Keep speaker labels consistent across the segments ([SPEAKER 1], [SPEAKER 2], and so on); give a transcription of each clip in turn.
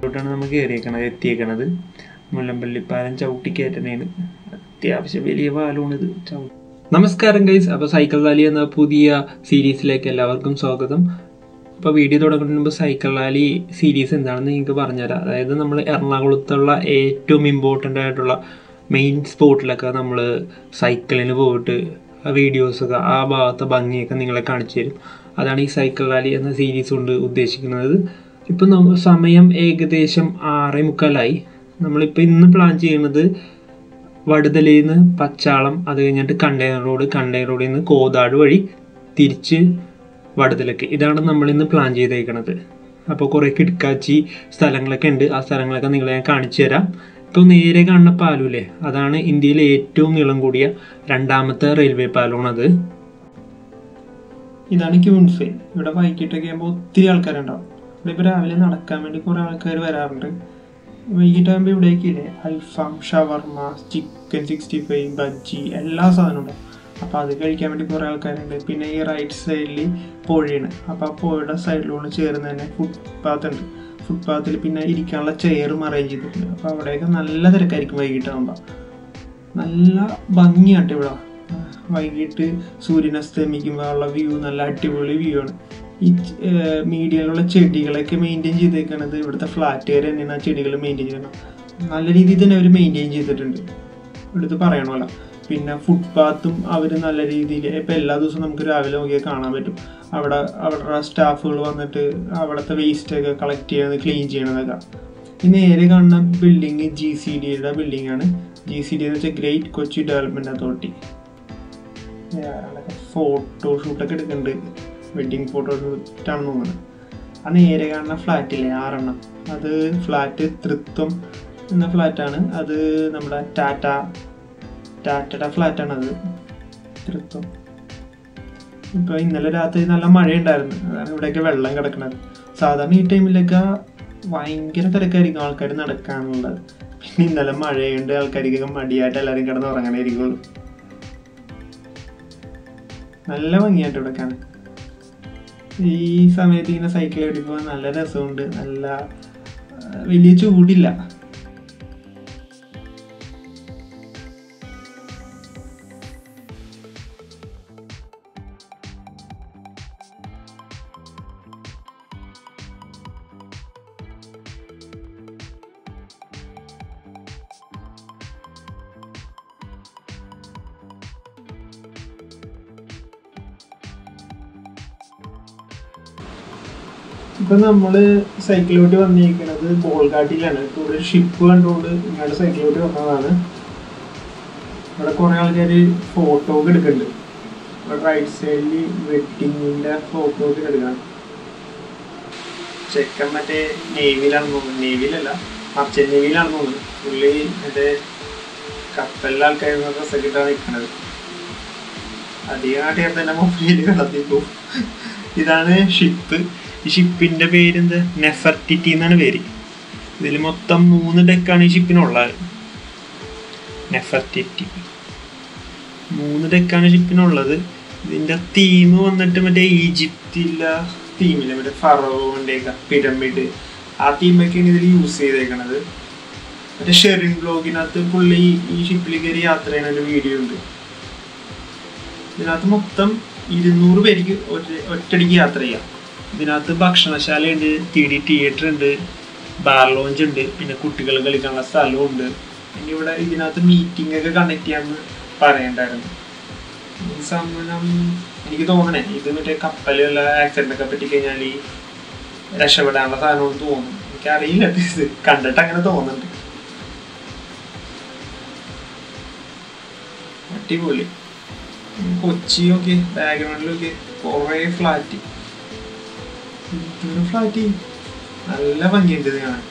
[SPEAKER 1] ാണ് നമ്മൾ കയറിയേക്കണത് എത്തിയേക്കണത് മുല്ലമ്പള്ളിപ്പാലം ചവിട്ടി കയറ്റണേന് അത്യാവശ്യം വലിയ പാലമാണ് ഇത് ചവിട്ടി നമസ്കാരം ഗൈസ് അപ്പോൾ സൈക്കിൾ റാലി എന്ന പുതിയ സീരീസിലേക്ക് എല്ലാവർക്കും സ്വാഗതം അപ്പോൾ വീഡിയോ തുടങ്ങുന്നതിന് മുമ്പ് സൈക്കിൾ റാലി സീരീസ് എന്താണെന്ന് നിങ്ങൾക്ക് പറഞ്ഞുതരാം അതായത് നമ്മൾ എറണാകുളത്തുള്ള ഏറ്റവും ഇമ്പോർട്ടൻ്റ് ആയിട്ടുള്ള മെയിൻ സ്പോട്ടിലൊക്കെ നമ്മൾ സൈക്കിളിന് പോയിട്ട് ആ വീഡിയോസൊക്കെ ആ ഭാഗത്തെ ഭംഗിയൊക്കെ നിങ്ങളെ കാണിച്ചു തരും അതാണ് ഈ സൈക്കിൾ റാലി എന്ന സീരീസ് കൊണ്ട് ഉദ്ദേശിക്കുന്നത് ഇപ്പം നമ്മ സമയം ഏകദേശം ആറേ മുക്കാലായി നമ്മളിപ്പോൾ ഇന്ന് പ്ലാൻ ചെയ്യുന്നത് വടുതലയിൽ നിന്ന് പച്ചാളം അത് കഴിഞ്ഞിട്ട് കണ്ടെയ്നർ റോഡ് കണ്ടെയ്നർ റോഡിൽ നിന്ന് കോതാട് വഴി തിരിച്ച് വടുതലക്ക് ഇതാണ് നമ്മൾ ഇന്ന് പ്ലാൻ ചെയ്തേക്കണത് അപ്പോൾ കുറേ കിടക്കാച്ചി സ്ഥലങ്ങളൊക്കെ ഉണ്ട് ആ സ്ഥലങ്ങളൊക്കെ നിങ്ങളെ ഞാൻ കാണിച്ചു തരാം ഇപ്പോൾ നേരെ കാണുന്ന പാലൂല്ലേ അതാണ് ഇന്ത്യയിലെ ഏറ്റവും നീളം കൂടിയ രണ്ടാമത്തെ റെയിൽവേ പാലമാണത് ഇതാണ് ക്യൂൺഫേ ഇവിടെ വൈകിട്ടൊക്കെ ആകുമ്പോൾ ഒത്തിരി ആൾക്കാരുണ്ടാവും ഇവിടെ ഇപ്പോൾ രാവിലെ നടക്കാൻ വേണ്ടി കുറേ ആൾക്കാർ വരാറുണ്ട് വൈകിട്ടാകുമ്പോൾ ഇവിടേക്ക് ഇല്ലേ Alfaham shawarma chicken sixty five bajji എല്ലാ സാധനവും ഉണ്ടാവും അപ്പോൾ അത് കഴിക്കാൻ വേണ്ടി കുറേ ആൾക്കാരുണ്ട് പിന്നെ ഈ റൈറ്റ് സൈഡിൽ പുഴയാണ് അപ്പോൾ ആ പുഴയുടെ സൈഡിലോട്ട് ചേർന്ന് തന്നെ ഫുട്പാത്ത് ഉണ്ട് ഫുട്പാത്തിൽ പിന്നെ ഇരിക്കാനുള്ള ചെയറും അറേഞ്ച് ചെയ്തിട്ടുണ്ട് അപ്പോൾ അവിടെയൊക്കെ നല്ല തിരക്കായിരിക്കും വൈകിട്ടാകുമ്പോൾ നല്ല ഭംഗിയാട്ടോ ഇവിടെ വൈകിട്ട് സൂര്യൻ അസ്തമിക്കുമ്പോൾ ഉള്ള വ്യൂ നല്ല അടിപൊളി വ്യൂ ആണ് ഈ മീഡിയയിലുള്ള ചെടികളൊക്കെ മെയിൻറ്റെയിൻ ചെയ്തേക്കണത് ഇവിടുത്തെ ഫ്ലാറ്റുകാർ തന്നെയാണ് ആ ചെടികൾ മെയിൻറ്റെയിൻ ചെയ്യണം നല്ല രീതിയിൽ തന്നെ അവർ മെയിൻറ്റെയിൻ ചെയ്തിട്ടുണ്ട് ഇവിടുത്തെ പറയണമല്ലോ പിന്നെ ഫുട്പാത്തും അവർ നല്ല രീതിയിൽ ഇപ്പം എല്ലാ ദിവസവും നമുക്ക് രാവിലെ നോക്കിയാൽ കാണാൻ പറ്റും അവിടെ അവിടെ സ്റ്റാഫുകൾ വന്നിട്ട് അവിടുത്തെ വേസ്റ്റൊക്കെ കളക്ട് ചെയ്യണത് ക്ലീൻ ചെയ്യണതൊക്കെ ഈ നേരെ കാണുന്ന ബിൽഡിങ് ജി സി ഡിയുടെ ബിൽഡിംഗ് ആണ് ജി സി ഡി എന്ന് വെച്ചാൽ ഗ്രേറ്റ് കൊച്ചി ഡെവലപ്മെന്റ് അതോറിറ്റി ഫോട്ടോഷൂട്ടൊക്കെ എടുക്കുന്നുണ്ട് വെഡിങ് ഫോട്ടോഷൂട്ടാണെന്ന് തോന്നുന്നത് ആ നേരെ കാണുന്ന ഫ്ലാറ്റില്ലേ ആറെണ്ണം അത് ഫ്ലാറ്റ് തൃത്വം എന്ന ഫ്ലാറ്റാണ് അത് നമ്മുടെ ടാറ്റ ടാറ്റയുടെ ഫ്ലാറ്റാണ് അത് തൃത്വം ഇപ്പോൾ ഇന്നലെ രാത്രി നല്ല മഴയുണ്ടായിരുന്നു അതാണ് ഇവിടെയൊക്കെ വെള്ളം കിടക്കുന്നത് സാധാരണ ഈ ടൈമിലൊക്കെ ഭയങ്കര തിരക്കായിരിക്കും ആൾക്കാർ നടക്കാനുള്ളത് പിന്നെ ഇന്നലെ മഴയുണ്ട് ആൾക്കാർക്കൊക്കെ മടിയായിട്ട് എല്ലാവരും കിടന്ന് ഉറങ്ങണായിരിക്കുള്ളൂ നല്ല ഭംഗിയായിട്ട് ഇവിടെ കാണാൻ ഈ സമയത്ത് ഇങ്ങനെ സൈക്കിൾ ഓടിപ്പോൾ നല്ല രസമുണ്ട് നല്ല വലിയ ചൂടില്ല ഇപ്പൊ നമ്മള് സൈക്കിളോട്ട് വന്നിരിക്കുന്നത് ബോൾഗാട്ടിലാണ് ഇപ്പൊ ഇവിടെ ഷിപ്പ് കണ്ടുകൊണ്ട് ഇങ്ങോട്ട് സൈക്കിളോട്ട് വന്നതാണ് ഇവിടെ കുറെ ആൾക്കാര് ഫോട്ടോ ഒക്കെ എടുക്കുന്നുണ്ട് ഇവിടെ റൈറ്റ് സൈഡിൽ വെഡിങ്ങിന്റെ ഫോട്ടോ ഒക്കെ എടുക്കണം ചെക്കൻ മറ്റേ നേവിയിലാണെന്ന് തോന്നുന്നു നേവിയിലല്ല മർച്ചന്റ് നേവിയിലാണെന്ന് തോന്നുന്നു പുള്ളി മറ്റേ കപ്പലിലെ ആൾക്കാർ ഡ്രസ്സൊക്കെ ഇട്ടാണ് നിൽക്കുന്നത് അധികം കാട്ടിയാൽ തന്നെ മൊബൈൽ വെള്ളത്തിൽ പോകും ഇതാണ് ഷിപ്പ് ഈ ഷിപ്പിന്റെ പേര് എന്താ നെഫർട്ടിറ്റി എന്നാണ് പേര് ഇതിൽ മൊത്തം മൂന്ന് ഡെക്കാണ് ഈ ഷിപ്പിനുള്ളത് നെഫർട്ടിറ്റി മൂന്ന് ഡെക്കാണ് ഷിപ്പിനുള്ളത് ഇതിന്റെ തീം വന്നിട്ട് മറ്റേ ഈജിപ്തില്ല തീമില്ല മറ്റേ ഫറോന്റെ പിരമിഡ് ആ തീമൊക്കെയാണ് ഇതിൽ യൂസ് ചെയ്തേക്കണത് മറ്റേ ഷെറിൻ ബ്ലോഗിനകത്ത് പുള്ളി ഈ ഷിപ്പിൽ കയറി യാത്ര ചെയ്യുന്ന ഒരു വീഡിയോ ഉണ്ട് ഇതിനകത്ത് മൊത്തം ഇരുന്നൂറ് പേർക്ക് ഒറ്റടിക്ക് യാത്ര ചെയ്യാം ഇതിനകത്ത് ഭക്ഷണശാലയുണ്ട് ടി ഡി തിയേറ്റർ ഉണ്ട് ബാർ ലോഞ്ച് ഉണ്ട് പിന്നെ കുട്ടികൾ കളിക്കാനുള്ള സ്ഥലവും ഉണ്ട് പിന്നെ ഇവിടെ ഇതിനകത്ത് മീറ്റിംഗ് ഒക്കെ കണ്ടക്ട് ചെയ്യാമെന്ന് പറയണ്ടായിരുന്നു ഈ സമയം എനിക്ക് തോന്നണേ ഇത് മറ്റേ കപ്പലുള്ള ആക്സിഡന്റ് ഒക്കെ പറ്റി കഴിഞ്ഞാൽ ഈ രക്ഷപ്പെടാനുള്ള സാധനമെന്ന് തോന്നുന്നു എനിക്കറിയില്ല ഇത് കണ്ടിട്ട് അങ്ങനെ തോന്നുന്നുണ്ട് അടിപൊളി കൊച്ചിയൊക്കെ ബാക്ക്ഗ്രൗണ്ടിലൊക്കെ കുറേ ഫ്ലാറ്റ് ഫ്ലാറ്റ് നല്ല ഭംഗിയുണ്ട് ഇത് കാണാൻ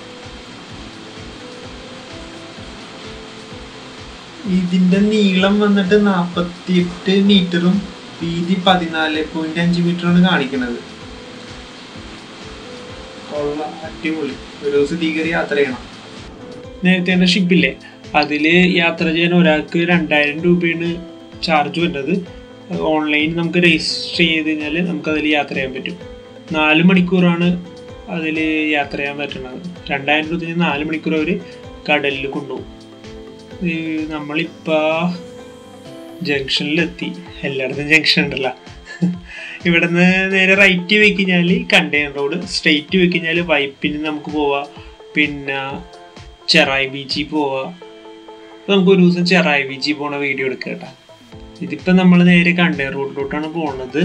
[SPEAKER 1] ഇതിന്റെ നീളം വന്നിട്ട് നാപ്പത്തി എട്ട് മീറ്ററും വീതി പതിനാല് പോയിന്റ് അഞ്ച് മീറ്ററാണ് കാണിക്കുന്നത് കൊള്ള അടിപൊളി ഒരു ദിവസം തീകരി യാത്ര ചെയ്യണം നേരത്തെ തന്നെ ഷിപ്പില്ലേ അതില് യാത്ര ചെയ്യാൻ ഒരാൾക്ക് രണ്ടായിരം രൂപയാണ് ചാർജ് വരുന്നത് ഓൺലൈൻ നമുക്ക് രജിസ്റ്റർ ചെയ്ത് കഴിഞ്ഞാൽ നമുക്ക് അതിൽ യാത്ര ചെയ്യാൻ പറ്റും നാല് മണിക്കൂറാണ് അതിൽ യാത്ര ചെയ്യാൻ പറ്റുന്നത് രണ്ടായിരം ഇരുപത്തഞ്ച് നാല് മണിക്കൂർ അവർ കടലിൽ കൊണ്ടുപോകും ഈ നമ്മളിപ്പോൾ ജംഗ്ഷനിലെത്തി എല്ലായിടത്തും ജംഗ്ഷൻ ഉണ്ടല്ലോ ഇവിടുന്ന് നേരെ റൈറ്റ് പോയി കഴിഞ്ഞാൽ കണ്ടെയ്നർ റോഡ് സ്ട്രെയിറ്റ് പോയി കഴിഞ്ഞാൽ വൈപ്പിന് നമുക്ക് പോവാം പിന്നെ ചെറായി ബീച്ചിൽ പോവാം അപ്പൊ നമുക്ക് ഒരു ദിവസം ചെറായി ബീച്ചിൽ പോണ വീഡിയോ എടുക്കാം കേട്ടോ ഇതിപ്പോ നമ്മൾ നേരെ കണ്ടെയ്നർ റോഡിലോട്ടാണ് പോണത്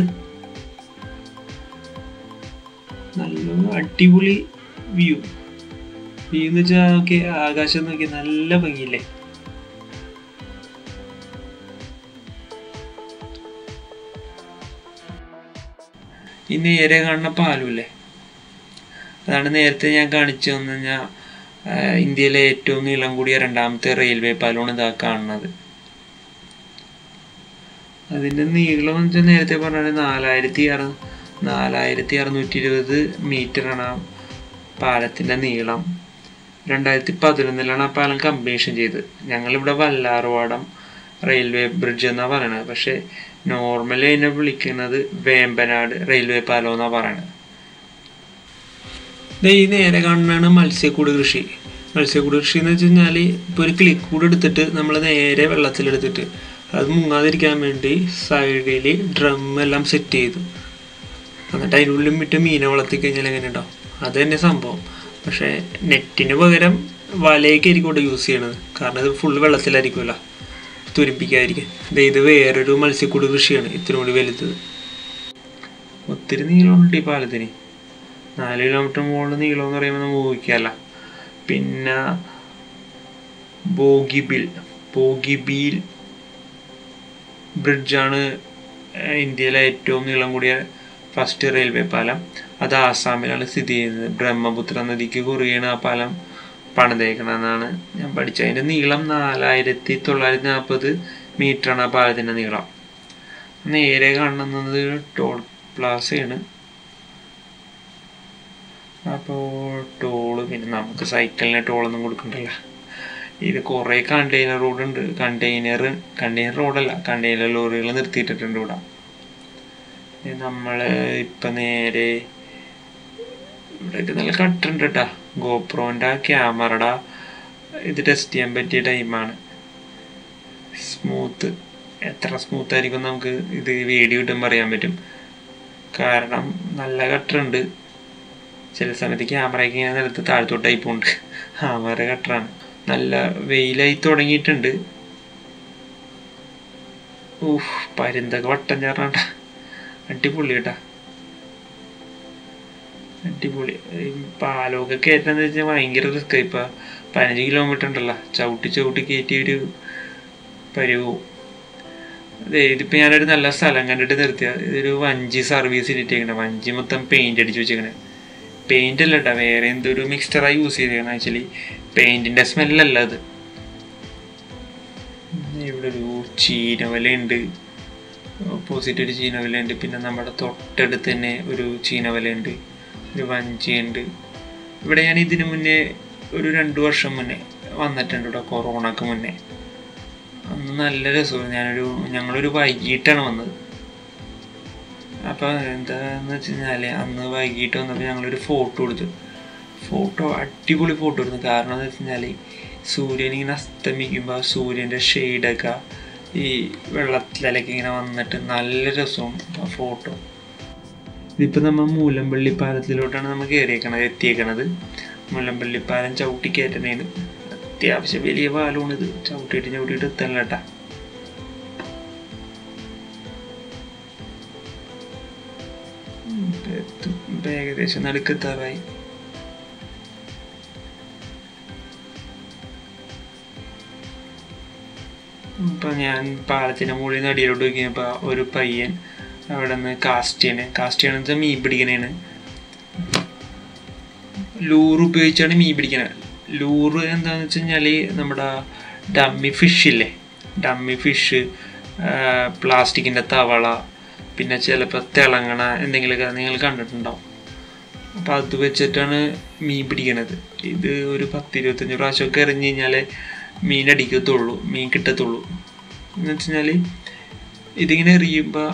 [SPEAKER 1] നല്ല അടിപൊളി വ്യൂ വ്യൂ എന്ന് വെച്ചാൽ ഓക്കെ ആകാശം നോക്കി നല്ല ഭംഗിയില്ലേ ഈ നേരെ കാണുന്ന പാലുമില്ലേ അതാണ് നേരത്തെ ഞാൻ കാണിച്ചു തന്നു കഴിഞ്ഞാൽ ഇന്ത്യയിലെ ഏറ്റവും നീളം കൂടിയ രണ്ടാമത്തെ റെയിൽവേ പാലമാണ് ഇതാ കാണുന്നത് അതിന്റെ നീളം എന്ന് വെച്ചാൽ നേരത്തെ പറഞ്ഞ നാലായിരത്തി അറു നാലായിരത്തി അറുന്നൂറ്റി ഇരുപത് മീറ്ററാണ് ആ പാലത്തിന്റെ നീളം രണ്ടായിരത്തി പതിനൊന്നിലാണ് ആ പാലം കമ്മീഷൻ ചെയ്തത് ഞങ്ങളിവിടെ വല്ലാർവാടം റെയിൽവേ ബ്രിഡ്ജ് എന്നാ പറയണത് പക്ഷെ നോർമലി അതിനെ വിളിക്കുന്നത് വേമ്പനാട് റെയിൽവേ പാലം എന്നാ പറയണത് ദേ ഈ നേരെ കാണുന്നതാണ് മത്സ്യക്കൂട് കൃഷി മത്സ്യക്കൂട് കൃഷി എന്ന് വെച്ച് കഴിഞ്ഞാൽ ഇപ്പോൾ ഒരു കിളിക്കൂട് എടുത്തിട്ട് നമ്മൾ നേരെ വെള്ളത്തിലെടുത്തിട്ട് അത് മുങ്ങാതിരിക്കാൻ വേണ്ടി സൈഡിൽ ഡ്രം എല്ലാം സെറ്റ് ചെയ്തു എന്നിട്ട് അതിൻ്റെ ഉള്ളിൽ വിട്ട് മീനെ വളർത്തി കഴിഞ്ഞാൽ എങ്ങനെ ഉണ്ടാവും അത് തന്നെ സംഭവം പക്ഷേ നെറ്റിന് പകരം വലയൊക്കെ ആയിരിക്കും ഇവിടെ യൂസ് ചെയ്യണത് കാരണം ഇത് ഫുള്ള് വെള്ളത്തിലായിരിക്കുമല്ലോ തുരിപ്പിക്കാതിരിക്കാൻ ഇത് വേറൊരു മത്സ്യക്കൂട് കൃഷിയാണ് ഇത്തിരി കൂടി വലുത് ഒത്തിരി നീളമുണ്ട് ഈ പാലത്തിന് നാല് കിലോമീറ്റർ മുകളിൽ നീളം എന്ന് പറയുമ്പോൾ നമുക്ക് ഊഹിക്കാമല്ല പിന്നെ ബോഗിബിൽ ബോഗിബീൽ ബ്രിഡ്ജാണ് ഇന്ത്യയിലെ ഏറ്റവും നീളം കൂടിയ ഫസ്റ്റ് റെയിൽവേ പാലം അത് ആസാമിലാണ് സ്ഥിതി ചെയ്യുന്നത് ബ്രഹ്മപുത്ര നദിക്ക് കുറുകയാണ് ആ പാലം പണിതേക്കണമെന്നാണ് ഞാൻ പഠിച്ചത് അതിൻ്റെ നീളം നാലായിരത്തി തൊള്ളായിരത്തി നാൽപ്പത് മീറ്ററാണ് ആ പാലത്തിൻ്റെ നീളം നേരെ കാണുന്നത് ടോൾ പ്ലാസയാണ് അപ്പോൾ ടോള് പിന്നെ നമുക്ക് സൈക്കിളിന് ടോളൊന്നും കൊടുക്കണ്ടല്ല ഇത് കുറേ കണ്ടെയ്നർ റോഡുണ്ട് കണ്ടെയ്നർ കണ്ടെയ്നർ റോഡല്ല കണ്ടെയ്നർ ലോറികൾ നിർത്തിയിട്ടിട്ടുണ്ട് ഇവിടെ നമ്മൾ ഇപ്പം നേരെ ഇവിടെയൊക്കെ നല്ല കട്ടുണ്ട് കേട്ടാ ഗോപ്രോൻ്റെ ക്യാമറയുടെ ഇത് ടെസ്റ്റ് ചെയ്യാൻ പറ്റിയ ടൈമാണ് സ്മൂത്ത് എത്ര സ്മൂത്ത് ആയിരിക്കും നമുക്ക് ഇത് വീഡിയോ കിട്ടുമ്പോൾ അറിയാൻ പറ്റും കാരണം നല്ല കട്ടുണ്ട് ചില സമയത്ത് ക്യാമറയ്ക്ക് ഇങ്ങനെ നിലത്ത് താഴ്ത്തോട്ടായി പോകുന്നുണ്ട് ക്യാമറ കട്ടറാണ് നല്ല വെയിലായി തുടങ്ങിയിട്ടുണ്ട് ഊഹ് പരുന്തൊക്കെ വട്ടം ചേർന്നാണ്ട അടിപൊളി കേട്ടാ അടിപൊളി പാലമൊക്കെ കയറ്റാന്ന് വെച്ചാൽ ഭയങ്കര റിസ്ക് ഇപ്പൊ പതിനഞ്ച് കിലോമീറ്റർ ഉണ്ടല്ലോ ചവിട്ടി ചവിട്ടി കയറ്റി ഒരു പരിവും അതെ ഇതിപ്പോ ഞാനൊരു നല്ല സ്ഥലം കണ്ടിട്ട് നിർത്തിയ ഇതൊരു വഞ്ചി സർവീസ് ഇട്ടിട്ടേക്കണേ വഞ്ചി മൊത്തം പെയിന്റ് അടിച്ചു വെച്ചേക്കണേ പെയിന്റ് അല്ല കേട്ടോ വേറെ എന്തൊരു മിക്സ്ചറായി യൂസ് ചെയ്തേക്കണം ആക്ച്വലി പെയിന്റിന്റെ സ്മെല്ലല്ല അത് ഇവിടെ ഒരു ചീനവലയുണ്ട് ഓപ്പോസിറ്റ് ഒരു ചീനവലയുണ്ട് പിന്നെ നമ്മുടെ തൊട്ടടുത്ത് തന്നെ ഒരു ചീനവലയുണ്ട് ഒരു വഞ്ചിയുണ്ട് ഇവിടെ ഞാൻ ഇതിനു മുന്നേ ഒരു രണ്ടു വർഷം മുന്നേ വന്നിട്ടുണ്ട് ഇവിടെ കൊറോണക്ക് മുന്നേ അന്ന് നല്ല രസമായിരുന്നു ഞാനൊരു ഞങ്ങളൊരു വൈകിട്ടാണ് വന്നത് അപ്പോൾ എന്താന്ന് വെച്ച് കഴിഞ്ഞാൽ അന്ന് വൈകിട്ട് വന്നപ്പോൾ ഞങ്ങളൊരു ഫോട്ടോ എടുത്തു ഫോട്ടോ അടിപൊളി ഫോട്ടോ എടുത്തു കാരണം എന്ന് വെച്ച് കഴിഞ്ഞാൽ സൂര്യൻ ഇങ്ങനെ അസ്തമിക്കുമ്പോൾ ആ സൂര്യൻ്റെ ഷെയ്ഡൊക്കെ ഈ വെള്ളത്തിലൊക്കെ ഇങ്ങനെ വന്നിട്ട് നല്ല രസവും ആ ഫോട്ടോ ഇതിപ്പോൾ നമ്മൾ മൂലമ്പള്ളി പാലത്തിലോട്ടാണ് നമ്മൾ കയറിയേക്കണത് എത്തിയേക്കണത് മൂലമ്പള്ളി പാലം ചവിട്ടി കയറ്റണേന് അത്യാവശ്യം വലിയ പാലമാണ് ഇത് ചവിട്ടിയിട്ട് ചവിട്ടിയിട്ട് എത്തല്ല കേട്ടാ ഇപ്പം ഏകദേശം നടുക്കെത്താറായി ഇപ്പൊ ഞാൻ പാലത്തിന്റെ മുകളിൽ നിന്ന് അടിയിലോട്ട് നോക്കിയപ്പോ ഒരു പയ്യൻ അവിടെ നിന്ന് കാസ്റ്റ് ചെയ്യണേ കാസ്റ്റ് ചെയ്യണത് മീൻ പിടിക്കണേണ് ലൂർ ഉപയോഗിച്ചാണ് മീൻ പിടിക്കണത് ലൂറ് എന്താന്ന് വെച്ച് കഴിഞ്ഞാല് നമ്മുടെ ഡമ്മി ഫിഷ് ഇല്ലേ ഡമ്മി ഫിഷ് പ്ലാസ്റ്റിക്കിന്റെ തവള പിന്നെ ചിലപ്പോൾ തിളങ്ങണ എന്തെങ്കിലുമൊക്കെ നിങ്ങൾ കണ്ടിട്ടുണ്ടാവും അപ്പം അത് വെച്ചിട്ടാണ് മീൻ പിടിക്കണത് ഇത് ഒരു പത്ത് ഇരുപത്തഞ്ച് പ്രാവശ്യമൊക്കെ എറിഞ്ഞു കഴിഞ്ഞാൽ മീൻ അടിക്കത്തുള്ളൂ മീൻ കിട്ടത്തുള്ളൂ എന്ന് വെച്ച് കഴിഞ്ഞാൽ ഇതിങ്ങനെ എറിയുമ്പോൾ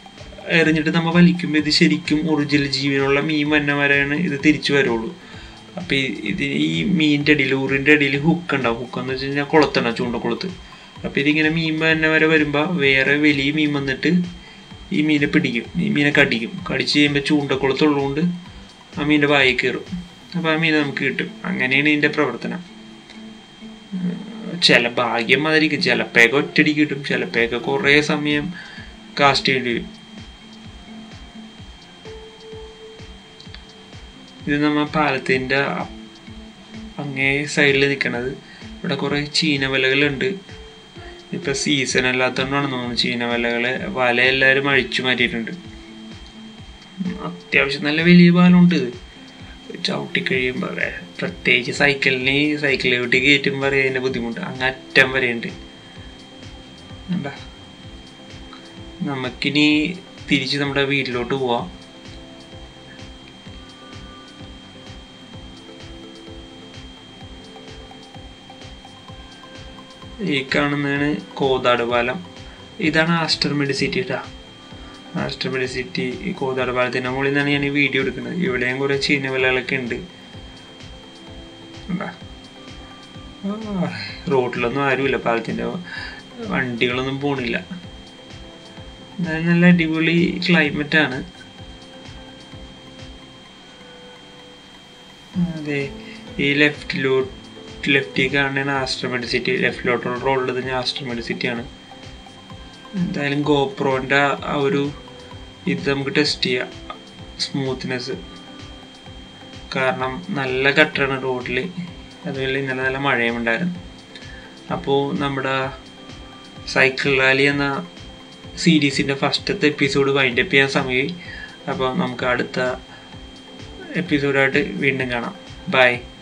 [SPEAKER 1] എറിഞ്ഞിട്ട് നമ്മൾ വലിക്കുമ്പോൾ ഇത് ശരിക്കും ഒറിജിനൽ ജീവനുള്ള മീൻ വന്ന വരെയാണ് ഇത് തിരിച്ചു വരുള്ളൂ അപ്പോൾ ഇത് ഈ മീനിൻ്റെ അടിയിൽ ഊറിൻ്റെ അടിയിൽ ഹുക്ക് ഉണ്ടാവും ഹുക്ക് എന്ന് വെച്ച് കഴിഞ്ഞാൽ കുളത്തുണ്ടാവും ചൂണ്ടക്കുളത്ത് അപ്പോൾ ഇതിങ്ങനെ മീൻ തന്നെ വരെ വരുമ്പോൾ വേറെ വലിയ മീൻ വന്നിട്ട് ഈ മീനെ പിടിക്കും ഈ മീനെ കടിക്കും കടിച്ച് കഴിയുമ്പോൾ ചൂണ്ടക്കുളത്തുള്ളതുകൊണ്ട് ആ മീനിൻ്റെ വായിൽ കയറും അപ്പോൾ ആ മീനെ നമുക്ക് കിട്ടും അങ്ങനെയാണ് ഇതിൻ്റെ പ്രവർത്തനം ചില ഭാഗ്യം മാതിരിക്കും ചിലപ്പോഴൊക്കെ ഒറ്റടി കിട്ടും ചിലപ്പോഴൊക്കെ കുറേ സമയം കാസ്റ്റ് ചെയ്യേണ്ടി വരും ഇത് നമ്മ പാലത്തിൻ്റെ അങ്ങേ സൈഡിൽ നിൽക്കണത് ഇവിടെ കുറേ ചീനവലകളുണ്ട് ഇപ്പം സീസൺ അല്ലാത്തതുകൊണ്ടാണ് തോന്നുന്നു ചീനവലകള് വല എല്ലാവരും അഴിച്ചു മാറ്റിയിട്ടുണ്ട് അത്യാവശ്യം നല്ല വലിയ പാലമുണ്ട് ഇത് ചവിട്ടി കഴിയുമ്പോൾ പ്രത്യേകിച്ച് സൈക്കിളിന് സൈക്കിൾ ചവിട്ടി കയറ്റുമ്പോൾ അറിയാം അതിൻ്റെ ബുദ്ധിമുട്ട് അങ്ങ് അറ്റം വരെയുണ്ട് എന്താ നമുക്കിനി തിരിച്ച് നമ്മുടെ വീട്ടിലോട്ട് പോവാം ഈ കാണുന്നതാണ് കോതാട് പാലം ഇതാണ് ആസ്റ്റർ മെഡിസിറ്റി കേട്ടാ ആസ്റ്റർ മെഡിസിറ്റി ഈ കോതാട് പാലത്തിൻ്റെ മുകളിൽ നിന്നാണ് ഞാൻ ഈ വീഡിയോ എടുക്കുന്നത് ഇവിടെയും കുറേ ചീനവലകളൊക്കെ ഉണ്ട് കണ്ടാ? ആ, റോഡിലൊന്നും ആരുമില്ല പാലത്തിൻ്റെ വണ്ടികളൊന്നും പോണില്ല എന്നാലും നല്ല അടിപൊളി ക്ലൈമറ്റ് ആണ് അതെ ഈ ലെഫ്റ്റിലോട്ട് ലെഫ്റ്റിൽ കാണുന്ന ആസ്റ്റർ മെഡിസിറ്റി ലെഫ്റ്റിലോട്ടുള്ള റോഡിൽ തന്നെ ആസ്റ്റർ മെഡിസിറ്റി ആണ് എന്തായാലും ഗോപ്രോൻ്റെ ആ ഒരു ഇത് നമുക്ക് ടെസ്റ്റ് ചെയ്യാം സ്മൂത്ത്നെസ് കാരണം നല്ല കട്ടറാണ് റോഡിൽ അതുപോലെ ഇന്നലെ നല്ല മഴയും ഉണ്ടായിരുന്നു അപ്പോൾ നമ്മുടെ സൈക്കിൾ റാലി എന്ന സീരീസിൻ്റെ ഫസ്റ്റത്തെ എപ്പിസോഡ് വൈൻഡപ്പ് ചെയ്യാൻ സമയമായി അപ്പോൾ നമുക്ക് അടുത്ത എപ്പിസോഡായിട്ട് വീണ്ടും കാണാം ബൈ